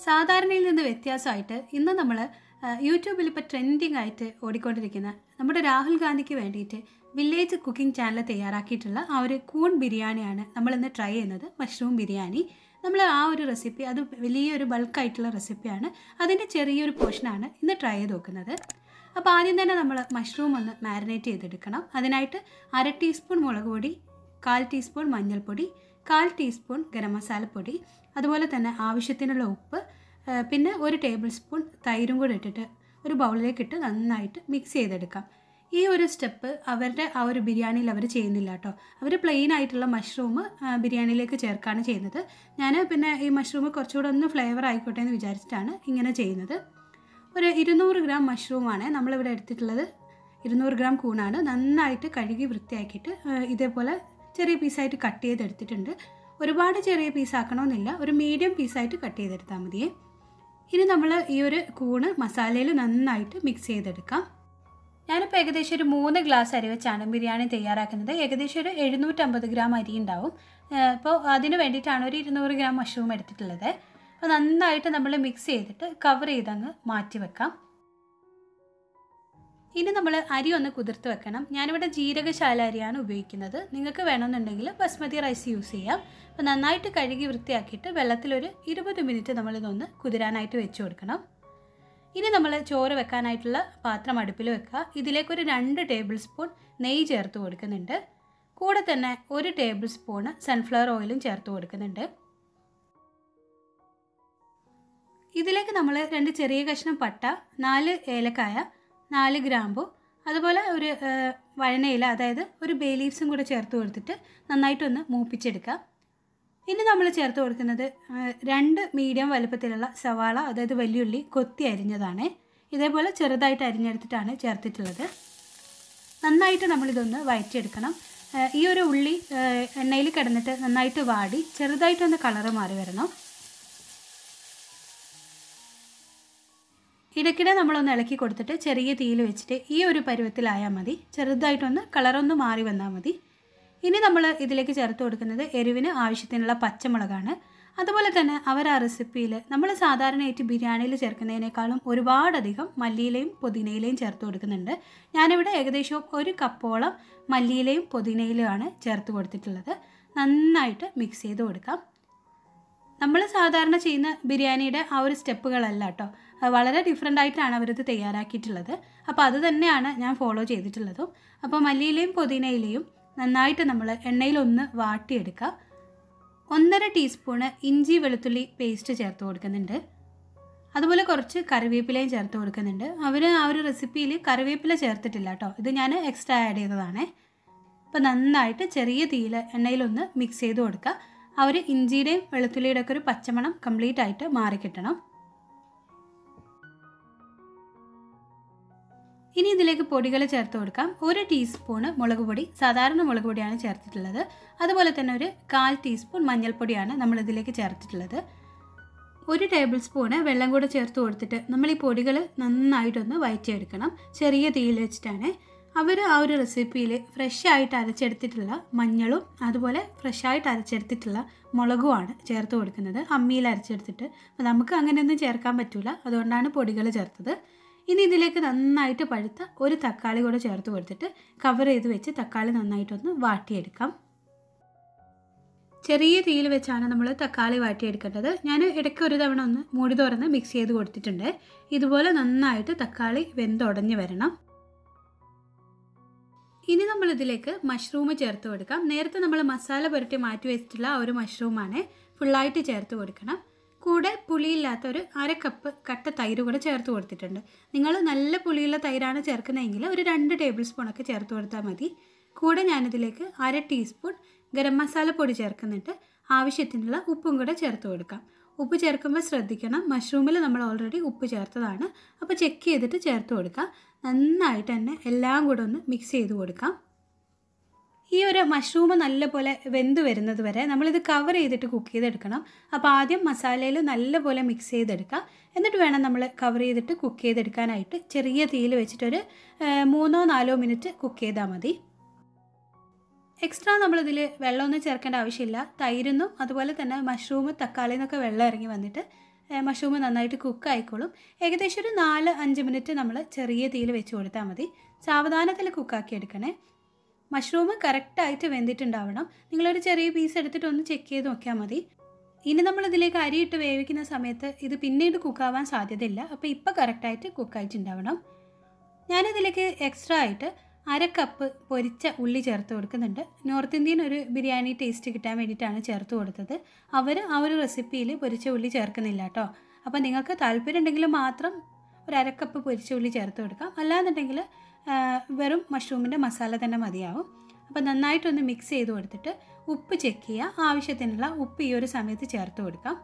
സാധാരണയിൽ നിന്ന് വ്യത്യാസമായിട്ട് ഇന്ന് നമ്മൾ യൂട്യൂബിൽ ഇപ്പോൾ ട്രെൻഡിങ് ആയിട്ട് ഓടിക്കൊണ്ടിരിക്കുന്ന നമ്മുടെ രാഹുൽ ഗാന്ധിക്ക് വേണ്ടിയിട്ട് വില്ലേജ് കുക്കിംഗ് ചാനൽ തയ്യാറാക്കിയിട്ടുള്ള ആ ഒരു കൂൺ ബിരിയാണിയാണ് നമ്മളിന്ന് ട്രൈ ചെയ്യുന്നത് മഷ്റൂം ബിരിയാണി നമ്മൾ ആ ഒരു റെസിപ്പി അത് വലിയൊരു ബൾക്കായിട്ടുള്ള റെസിപ്പിയാണ് അതിൻ്റെ ചെറിയൊരു പോർഷനാണ് ഇന്ന് ട്രൈ ചെയ്ത് നോക്കുന്നത് അപ്പോൾ ആദ്യം തന്നെ നമ്മൾ മഷ്റൂം ഒന്ന് മാരിനേറ്റ് ചെയ്തെടുക്കണം അതിനായിട്ട് അര ടീസ്പൂൺ മുളക് പൊടി കാൽ ടീസ്പൂൺ മഞ്ഞൾപ്പൊടി കാൽ ടീസ്പൂൺ ഗരം മസാലപ്പൊടി അതുപോലെ തന്നെ ആവശ്യത്തിനുള്ള ഉപ്പ് ആ, പിന്നെ ഒരു ടേബിൾ സ്പൂൺ തൈരും കൂടെ ഇട്ടിട്ട് ഒരു ബൗളിലേക്ക് ഇട്ട് നന്നായിട്ട് മിക്സ് ചെയ്തെടുക്കാം ഈ ഒരു സ്റ്റെപ്പ് അവരുടെ ആ ഒരു ബിരിയാണിയിൽ അവർ ചെയ്യുന്നില്ല കേട്ടോ അവർ പ്ലെയിൻ ആയിട്ടുള്ള മഷ്റൂം ബിരിയാണിയിലേക്ക് ചേർക്കാണ് ചെയ്യുന്നത് ഞാൻ പിന്നെ ഈ മഷ്റൂം കുറച്ചുകൂടെ ഒന്ന് ഫ്ലേവർ ആയിക്കോട്ടെ എന്ന് വിചാരിച്ചിട്ടാണ് ഇങ്ങനെ ചെയ്യുന്നത് ഒരു ഇരുന്നൂറ് ഗ്രാം മഷ്റൂമാണ് നമ്മളിവിടെ എടുത്തിട്ടുള്ളത് ഇരുന്നൂറ് ഗ്രാം കൂണാണ് നന്നായിട്ട് കഴുകി വൃത്തിയാക്കിയിട്ട് ആ, ഇതേപോലെ ചെറിയ പീസായിട്ട് കട്ട് ചെയ്തെടുത്തിട്ടുണ്ട് ഒരുപാട് ചെറിയ പീസാക്കണമെന്നില്ല ഒരു മീഡിയം പീസായിട്ട് കട്ട് ചെയ്തെടുത്താൽ മതിയേ ഇനി നമ്മൾ ഈ ഒരു കൂണ് മസാലയിൽ നന്നായിട്ട് മിക്സ് ചെയ്തെടുക്കാം ഞാനിപ്പോൾ ഏകദേശം ഒരു മൂന്ന് ഗ്ലാസ് അരി വെച്ചാണ് ബിരിയാണി തയ്യാറാക്കുന്നത് ഏകദേശം ഒരു എഴുന്നൂറ്റമ്പത് ഗ്രാം അരി ഉണ്ടാവും അപ്പോൾ അതിന് വേണ്ടിയിട്ടാണ് ഒരു ഇരുന്നൂറ് ഗ്രാം മഷ്റൂം എടുത്തിട്ടുള്ളത് അപ്പോൾ നന്നായിട്ട് നമ്മൾ മിക്സ് ചെയ്തിട്ട് കവർ ചെയ്തങ്ങ് മാറ്റി വെക്കാം ഇനി നമ്മൾ അരി ഒന്ന് കുതിർത്ത് വെക്കണം ഞാനിവിടെ ജീരകശാല അരിയാണ് ഉപയോഗിക്കുന്നത് നിങ്ങൾക്ക് വേണമെന്നുണ്ടെങ്കിൽ ബസ്മതി റൈസ് യൂസ് ചെയ്യാം അപ്പോൾ നന്നായിട്ട് കഴുകി വൃത്തിയാക്കിയിട്ട് വെള്ളത്തിലൊരു ഇരുപത് മിനിറ്റ് നമ്മളിതൊന്ന് കുതിരാനായിട്ട് വെച്ച് കൊടുക്കണം ഇനി നമ്മൾ ചോറ് വെക്കാനായിട്ടുള്ള പാത്രം അടുപ്പിൽ വെക്കുക ഇതിലേക്കൊരു രണ്ട് ടേബിൾ സ്പൂൺ നെയ്യ് ചേർത്ത് കൊടുക്കുന്നുണ്ട് കൂടെ തന്നെ ഒരു ടേബിൾ സ്പൂണ് സൺഫ്ലവർ ഓയിലും ചേർത്ത് കൊടുക്കുന്നുണ്ട് ഇതിലേക്ക് നമ്മൾ രണ്ട് ചെറിയ കഷ്ണം പട്ട നാല് ഏലക്കായ നാല് ഗ്രാമ്പു അതുപോലെ ഒരു ഏഹ്, വഴനയില അതായത് ഒരു ബേ ലീവ്സും കൂടെ ചേർത്ത് കൊടുത്തിട്ട് നന്നായിട്ടൊന്ന് മൂപ്പിച്ചെടുക്കാം ഇനി നമ്മൾ ചേർത്ത് കൊടുക്കുന്നത് ഏഹ്, രണ്ട് മീഡിയം വലുപ്പത്തിലുള്ള സവാള അതായത് വലിയുള്ളി കൊത്തി അരിഞ്ഞതാണ് ഇതേപോലെ ചെറുതായിട്ട് അരിഞ്ഞെടുത്തിട്ടാണ് ചേർത്തിട്ടുള്ളത് നന്നായിട്ട് നമ്മളിതൊന്ന് വഴറ്റിയെടുക്കണം ഏഹ്, ഈ ഒരു ഉള്ളി ഏഹ്, എണ്ണയിൽ കിടന്നിട്ട് നന്നായിട്ട് വാടി ചെറുതായിട്ടൊന്ന് കളറ് മാറി വരണം ഇടയ്ക്കിടെ നമ്മളൊന്ന് ഇളക്കി കൊടുത്തിട്ട് ചെറിയ തീയിൽ വെച്ചിട്ട് ഈ ഒരു പരുവത്തിലായാൽ മതി ചെറുതായിട്ടൊന്ന് കളറൊന്ന് മാറി വന്നാൽ മതി ഇനി നമ്മൾ ഇതിലേക്ക് ചേർത്ത് കൊടുക്കുന്നത് എരിവിന് ആവശ്യത്തിനുള്ള പച്ചമുളകാണ് അതുപോലെ തന്നെ അവർ ആ റെസിപ്പിയിൽ നമ്മൾ സാധാരണയായിട്ട് ബിരിയാണിയിൽ ചേർക്കുന്നതിനേക്കാളും ഒരുപാടധികം മല്ലിയിലയും പുതിനയിലയും ചേർത്ത് കൊടുക്കുന്നുണ്ട് ഞാനിവിടെ ഏകദേശം ഒരു കപ്പോളം മല്ലിയിലയും പുതിനയിലുമാണ് ചേർത്ത് കൊടുത്തിട്ടുള്ളത് നന്നായിട്ട് മിക്സ് ചെയ്ത് കൊടുക്കാം നമ്മൾ സാധാരണ ചെയ്യുന്ന ബിരിയാണിയുടെ ആ ഒരു സ്റ്റെപ്പുകളല്ല കേട്ടോ അത് വളരെ ഡിഫറെൻ്റ് ആയിട്ടാണ് അവരിത് തയ്യാറാക്കിയിട്ടുള്ളത് അപ്പോൾ അത് തന്നെയാണ് ഞാൻ ഫോളോ ചെയ്തിട്ടുള്ളതും അപ്പോൾ മല്ലിയിലയും പുതിനയിലയും നന്നായിട്ട് നമ്മൾ എണ്ണയിലൊന്ന് വാട്ടിയെടുക്കുക ഒന്നര ടീസ്പൂണ് ഇഞ്ചി വെളുത്തുള്ളി പേസ്റ്റ് ചേർത്ത് കൊടുക്കുന്നുണ്ട് അതുപോലെ കുറച്ച് കറിവേപ്പിലയും ചേർത്ത് കൊടുക്കുന്നുണ്ട് അവർ ആ ഒരു റെസിപ്പിയിൽ കറിവേപ്പില ചേർത്തിട്ടില്ല കേട്ടോ ഇത് ഞാൻ എക്സ്ട്രാ ആഡ് ചെയ്തതാണേ അപ്പോൾ നന്നായിട്ട് ചെറിയ തീയിൽ എണ്ണയിലൊന്ന് മിക്സ് ചെയ്ത് കൊടുക്കുക ആ ഒരു ഇഞ്ചിയുടെയും വെളുത്തുള്ളിയുടെ ഒക്കെ ഒരു പച്ചമണം കംപ്ലീറ്റ് ആയിട്ട് മാറിക്കിട്ടണം ഇനി ഇതിലേക്ക് പൊടികൾ ചേർത്ത് കൊടുക്കാം ഒരു ടീസ്പൂണ് മുളക് പൊടി സാധാരണ മുളക് പൊടിയാണ് ചേർത്തിട്ടുള്ളത് അതുപോലെ തന്നെ ഒരു കാൽ ടീസ്പൂൺ മഞ്ഞൾപ്പൊടിയാണ് നമ്മൾ ഇതിലേക്ക് ചേർത്തിട്ടുള്ളത് ഒരു ടേബിൾ സ്പൂണ് വെള്ളം കൂടെ ചേർത്ത് കൊടുത്തിട്ട് നമ്മൾ ഈ പൊടികൾ നന്നായിട്ടൊന്ന് വയറ്റിയെടുക്കണം ചെറിയ തീയിൽ വെച്ചിട്ടാണ് അവർ ആ ഒരു റെസിപ്പിയിൽ ഫ്രഷ് ആയിട്ട് അരച്ചെടുത്തിട്ടുള്ള മഞ്ഞളും അതുപോലെ ഫ്രഷ് ആയിട്ട് അരച്ചെടുത്തിട്ടുള്ള മുളകുമാണ് ചേർത്ത് കൊടുക്കുന്നത് അമ്മിയിൽ അരച്ചെടുത്തിട്ട് അപ്പോൾ നമുക്ക് അങ്ങനെയൊന്നും ചേർക്കാൻ പറ്റില്ല അതുകൊണ്ടാണ് പൊടികൾ ചേർത്തത് ഇനി ഇതിലേക്ക് നന്നായിട്ട് പഴുത്ത ഒരു തക്കാളി കൂടെ ചേർത്ത് കൊടുത്തിട്ട് കവർ ചെയ്ത് വെച്ച് തക്കാളി നന്നായിട്ടൊന്ന് വാട്ടിയെടുക്കാം ചെറിയ തീയിൽ വെച്ചാണ് നമ്മൾ തക്കാളി വാട്ടിയെടുക്കേണ്ടത് ഞാൻ ഇടയ്ക്ക് ഒരു തവണ ഒന്ന് മൂടി തുറന്ന് മിക്സ് ചെയ്ത് കൊടുത്തിട്ടുണ്ട് ഇതുപോലെ നന്നായിട്ട് തക്കാളി വെന്തുടഞ്ഞ് വരണം ഇനി നമ്മൾ ഇതിലേക്ക് മഷ്റൂം ചേർത്ത് കൊടുക്കാം നേരത്തെ നമ്മൾ മസാല പുരട്ടി മാറ്റി വെച്ചിട്ടുള്ള ആ ഒരു മഷ്റൂമാണ് ഫുള്ളായിട്ട് ചേർത്ത് കൊടുക്കണം കൂടെ പുളിയില്ലാത്ത ഒരു അര കപ്പ് കട്ട തൈര് കൂടെ ചേർത്ത് കൊടുത്തിട്ടുണ്ട് നിങ്ങൾ നല്ല പുളിയുള്ള തൈരാണ് ചേർക്കുന്നതെങ്കിൽ ഒരു രണ്ട് ടേബിൾ സ്പൂണൊക്കെ ചേർത്ത് കൊടുത്താൽ മതി കൂടെ ഞാനിതിലേക്ക് അര ടീസ്പൂൺ ഗരം മസാല പൊടി ചേർക്കുന്നുണ്ട് ആവശ്യത്തിനുള്ള ഉപ്പും കൂടെ ചേർത്ത് കൊടുക്കാം ഉപ്പ് ചേർക്കുമ്പോൾ ശ്രദ്ധിക്കണം മഷ്റൂമിൽ നമ്മൾ ഓൾറെഡി ഉപ്പ് ചേർത്തതാണ് അപ്പോൾ ചെക്ക് ചെയ്തിട്ട് ചേർത്ത് കൊടുക്കാം നന്നായിട്ട് തന്നെ എല്ലാം കൂടെ ഒന്ന് മിക്സ് ചെയ്ത് കൊടുക്കാം ഈ ഒരു മഷ്റൂം നല്ലപോലെ വെന്ത് വരുന്നത് വരെ നമ്മളിത് കവർ ചെയ്തിട്ട് കുക്ക് ചെയ്തെടുക്കണം അപ്പോൾ ആദ്യം മസാലയിൽ നല്ലപോലെ മിക്സ് ചെയ്തെടുക്കാം എന്നിട്ട് വേണം നമ്മൾ കവർ ചെയ്തിട്ട് കുക്ക് ചെയ്തെടുക്കാനായിട്ട് ചെറിയ തീയിൽ വെച്ചിട്ടൊരു ഏഹ്, മൂന്നോ നാലോ മിനിറ്റ് കുക്ക് ചെയ്താൽ മതി എക്സ്ട്രാ നമ്മളിതിൽ വെള്ളമൊന്നും ചേർക്കേണ്ട ആവശ്യമില്ല തൈരുന്നും അതുപോലെ തന്നെ മഷ്റൂം തക്കാളി എന്നൊക്കെ വെള്ളം ഇറങ്ങി വന്നിട്ട് മഷ്റൂം നന്നായിട്ട് കുക്ക് ആയിക്കോളും ഏകദേശം ഒരു നാല് അഞ്ച് മിനിറ്റ് നമ്മൾ ചെറിയ തീയിൽ വെച്ച് കൊടുത്താൽ മതി സാവധാനത്തിൽ കുക്കാക്കി എടുക്കണേ മഷ്റൂം കറക്റ്റായിട്ട് വെന്തിട്ടുണ്ടാവണം നിങ്ങളൊരു ചെറിയ പീസ് എടുത്തിട്ട് ഒന്ന് ചെക്ക് ചെയ്ത് നോക്കിയാൽ മതി ഇനി നമ്മൾ ഇതിലേക്ക് അരിയിട്ട് വേവിക്കുന്ന സമയത്ത് ഇത് പിന്നീട് കുക്കാവാൻ സാധ്യതയില്ല അപ്പോൾ ഇപ്പോൾ കറക്റ്റായിട്ട് കുക്കായിട്ടുണ്ടാവണം ഞാനിതിലേക്ക് എക്സ്ട്രാ ആയിട്ട് അര കപ്പ് പൊരിച്ച ഉള്ളി ചേർത്ത് കൊടുക്കുന്നുണ്ട് നോർത്ത് ഇന്ത്യൻ ഒരു ബിരിയാണി ടേസ്റ്റ് കിട്ടാൻ വേണ്ടിയിട്ടാണ് ചേർത്ത് കൊടുത്തത് അവർ ആ ഒരു റെസിപ്പിയിൽ പൊരിച്ച ഉള്ളി ചേർക്കുന്നില്ല കേട്ടോ അപ്പോൾ നിങ്ങൾക്ക് താല്പര്യം ഉണ്ടെങ്കിൽ മാത്രം ഒരു അര കപ്പ് പൊരിച്ച ഉള്ളി ചേർത്ത് കൊടുക്കാം അല്ലാന്നുണ്ടെങ്കിൽ ആ, വെറും മഷ്റൂമിൻ്റെ മസാല തന്നെ മതിയാവും അപ്പോൾ നന്നായിട്ടൊന്ന് മിക്സ് ചെയ്ത് കൊടുത്തിട്ട് ഉപ്പ് ചെക്ക് ചെയ്യുക ആവശ്യത്തിനുള്ള ഉപ്പ് ഈ ഒരു സമയത്ത് ചേർത്ത് കൊടുക്കാം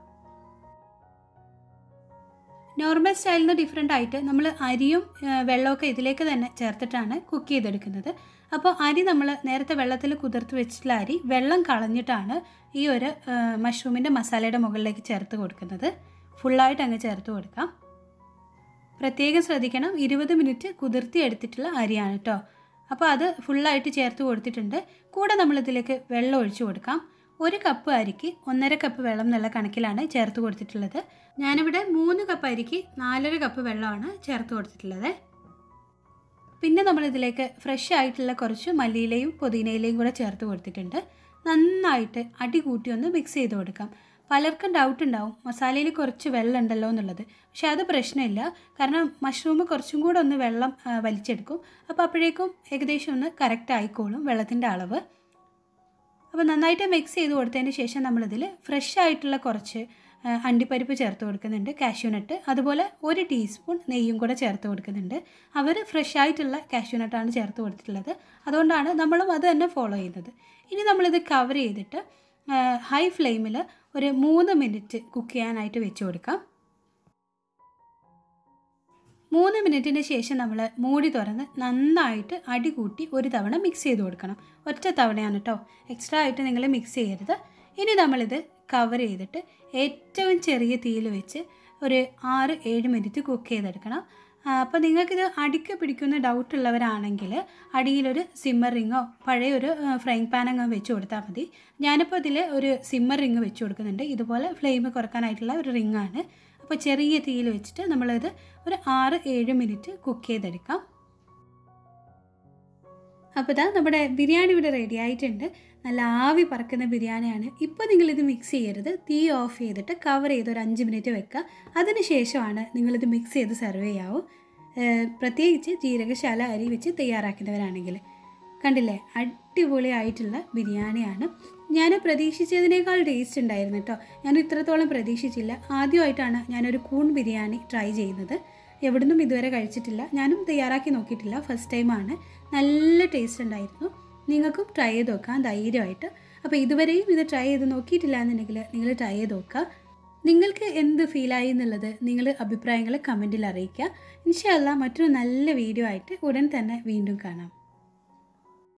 നോർമൽ സ്റ്റൈലിൽ നിന്ന് ഡിഫറെൻ്റ് ആയിട്ട് നമ്മൾ അരിയും ആ, വെള്ളമൊക്കെ ഇതിലേക്ക് തന്നെ ചേർത്തിട്ടാണ് കുക്ക് ചെയ്തെടുക്കുന്നത് അപ്പോൾ അരി നമ്മൾ നേരത്തെ വെള്ളത്തിൽ കുതിർത്ത് വെച്ചിട്ടുള്ള അരി വെള്ളം കളഞ്ഞിട്ടാണ് ഈ ഒരു മഷ്റൂമിൻ്റെ മസാലയുടെ മുകളിലേക്ക് ചേർത്ത് കൊടുക്കുന്നത് ഫുള്ളായിട്ട് അങ്ങ് ചേർത്ത് കൊടുക്കാം പ്രത്യേകം ശ്രദ്ധിക്കണം ഇരുപത് മിനിറ്റ് കുതിർത്തി എടുത്തിട്ടുള്ള അരിയാണ് കേട്ടോ അപ്പോൾ അത് ഫുള്ളായിട്ട് ചേർത്ത് കൊടുത്തിട്ടുണ്ട് കൂടെ നമ്മളിതിലേക്ക് വെള്ളം ഒഴിച്ചു കൊടുക്കാം ഒരു കപ്പ് അരിക്ക് ഒന്നര കപ്പ് വെള്ളം എന്നുള്ള കണക്കിലാണ് ചേർത്ത് കൊടുത്തിട്ടുള്ളത് ഞാനിവിടെ മൂന്ന് കപ്പ് അരിക്ക് നാലര കപ്പ് വെള്ളമാണ് ചേർത്ത് കൊടുത്തിട്ടുള്ളത് പിന്നെ നമ്മളിതിലേക്ക് ഫ്രഷ് ആയിട്ടുള്ള കുറച്ച് മല്ലിയിലയും പുതിനയിലയും കൂടെ ചേർത്ത് കൊടുത്തിട്ടുണ്ട് നന്നായിട്ട് അടി കൂട്ടി ഒന്ന് മിക്സ് ചെയ്ത് കൊടുക്കാം പലർക്കും ഡൗട്ട് ഉണ്ടാവും മസാലയിൽ കുറച്ച് വെള്ളം ഉണ്ടല്ലോ എന്നുള്ളത് പക്ഷേ അത് പ്രശ്നമില്ല കാരണം മഷ്റൂം കുറച്ചും കൂടെ ഒന്ന് വെള്ളം ആ, വലിച്ചെടുക്കും അപ്പോൾ അപ്പോഴേക്കും ഏകദേശം ഒന്ന് കറക്റ്റ് ആയിക്കോളും വെള്ളത്തിൻ്റെ അളവ് അപ്പോൾ നന്നായിട്ട് മിക്സ് ചെയ്ത് കൊടുത്തതിന് ശേഷം നമ്മളിതിൽ ഫ്രഷ് ആയിട്ടുള്ള കുറച്ച് ആ, അണ്ടിപ്പരിപ്പ് ചേർത്ത് കൊടുക്കുന്നുണ്ട് കാഷ്യൂനട്ട് അതുപോലെ ഒരു ടീസ്പൂൺ നെയ്യും കൂടെ ചേർത്ത് കൊടുക്കുന്നുണ്ട് അവർ ഫ്രഷ് ആയിട്ടുള്ള കാഷ്യൂനട്ടാണ് ചേർത്ത് കൊടുത്തിട്ടുള്ളത് അതുകൊണ്ടാണ് നമ്മളും അത് തന്നെ ഫോളോ ചെയ്യുന്നത് ഇനി നമ്മളിത് കവർ ചെയ്തിട്ട് ഹൈ ഫ്ലെയിമിൽ ഒരു മൂന്ന് മിനിറ്റ് കുക്ക് ചെയ്യാനായിട്ട് വെച്ച് കൊടുക്കാം മൂന്ന് മിനിറ്റിന് ശേഷം നമ്മൾ മൂടി തുറന്ന് നന്നായിട്ട് അടി കൂട്ടി ഒരു തവണ മിക്സ് ചെയ്ത് കൊടുക്കണം ഒറ്റ തവണയാണ് കേട്ടോ എക്സ്ട്രാ ആയിട്ട് നിങ്ങൾ മിക്സ് ചെയ്യരുത് ഇനി നമ്മളിത് കവർ ചെയ്തിട്ട് ഏറ്റവും ചെറിയ തീയിൽ വെച്ച് ഒരു ആറ് ഏഴ് മിനിറ്റ് കുക്ക് ചെയ്തെടുക്കണം അപ്പോൾ നിങ്ങൾക്കിത് അടിക്ക് പിടിക്കുന്ന ഡൗട്ട് ഉള്ളവരാണെങ്കിൽ അടിയിലൊരു സിമ്മർ റിങ്ങോ പഴയ ഒരു ഫ്രൈങ് പാൻ അങ്ങ് വെച്ച് കൊടുത്താൽ മതി ഞാനിപ്പോൾ ഇതിൽ ഒരു സിമ്മർ റിങ് വെച്ച് കൊടുക്കുന്നുണ്ട് ഇതുപോലെ ഫ്ലെയിം കുറക്കാനായിട്ടുള്ള ഒരു റിങ്ങാണ് അപ്പോൾ ചെറിയ തീയിൽ വെച്ചിട്ട് നമ്മളിത് ഒരു ആറ് ഏഴ് മിനിറ്റ് കുക്ക് ചെയ്തെടുക്കാം അപ്പോൾ ഇതാ നമ്മുടെ ബിരിയാണി ഇവിടെ റെഡി ആയിട്ടുണ്ട് നല്ല ആവി പറക്കുന്ന ബിരിയാണിയാണ് ഇപ്പോൾ നിങ്ങളിത് മിക്സ് ചെയ്യരുത് തീ ഓഫ് ചെയ്തിട്ട് കവർ ചെയ്ത് ഒരു അഞ്ച് മിനിറ്റ് വെക്കുക അതിന് ശേഷമാണ് നിങ്ങളിത് മിക്സ് ചെയ്ത് സെർവ് ചെയ്യാവൂ ഏഹ് പ്രത്യേകിച്ച് ജീരകശാല അരി വെച്ച് തയ്യാറാക്കുന്നവരാണെങ്കിൽ കണ്ടില്ലേ അടിപൊളിയായിട്ടുള്ള ബിരിയാണിയാണ് ഞാൻ പ്രതീക്ഷിച്ചതിനേക്കാൾ ടേസ്റ്റ് ഉണ്ടായിരുന്നു കേട്ടോ ഞാൻ ഇത്രത്തോളം പ്രതീക്ഷിച്ചില്ല ആദ്യമായിട്ടാണ് ഞാനൊരു കൂൺ ബിരിയാണി ട്രൈ ചെയ്യുന്നത് എവിടുന്നും ഇതുവരെ കഴിച്ചിട്ടില്ല ഞാനും തയ്യാറാക്കി നോക്കിയിട്ടില്ല ഫസ്റ്റ് ടൈമാണ് നല്ല ടേസ്റ്റ് ഉണ്ടായിരുന്നു നിങ്ങൾക്കും ട്രൈ ചെയ്ത് നോക്കാം ധൈര്യമായിട്ട് അപ്പോൾ ഇതുവരെയും ഇത് ട്രൈ ചെയ്ത് നോക്കിയിട്ടില്ല എന്നുണ്ടെങ്കിൽ നിങ്ങൾ ട്രൈ ചെയ്ത് നോക്കുക നിങ്ങൾക്ക് എന്ത് ഫീലായി എന്നുള്ളത് നിങ്ങൾ അഭിപ്രായങ്ങൾ കമൻറ്റിൽ അറിയിക്കുക ഇൻഷാല്ല മറ്റൊരു നല്ല വീഡിയോ ആയിട്ട് ഉടൻ തന്നെ വീണ്ടും കാണാം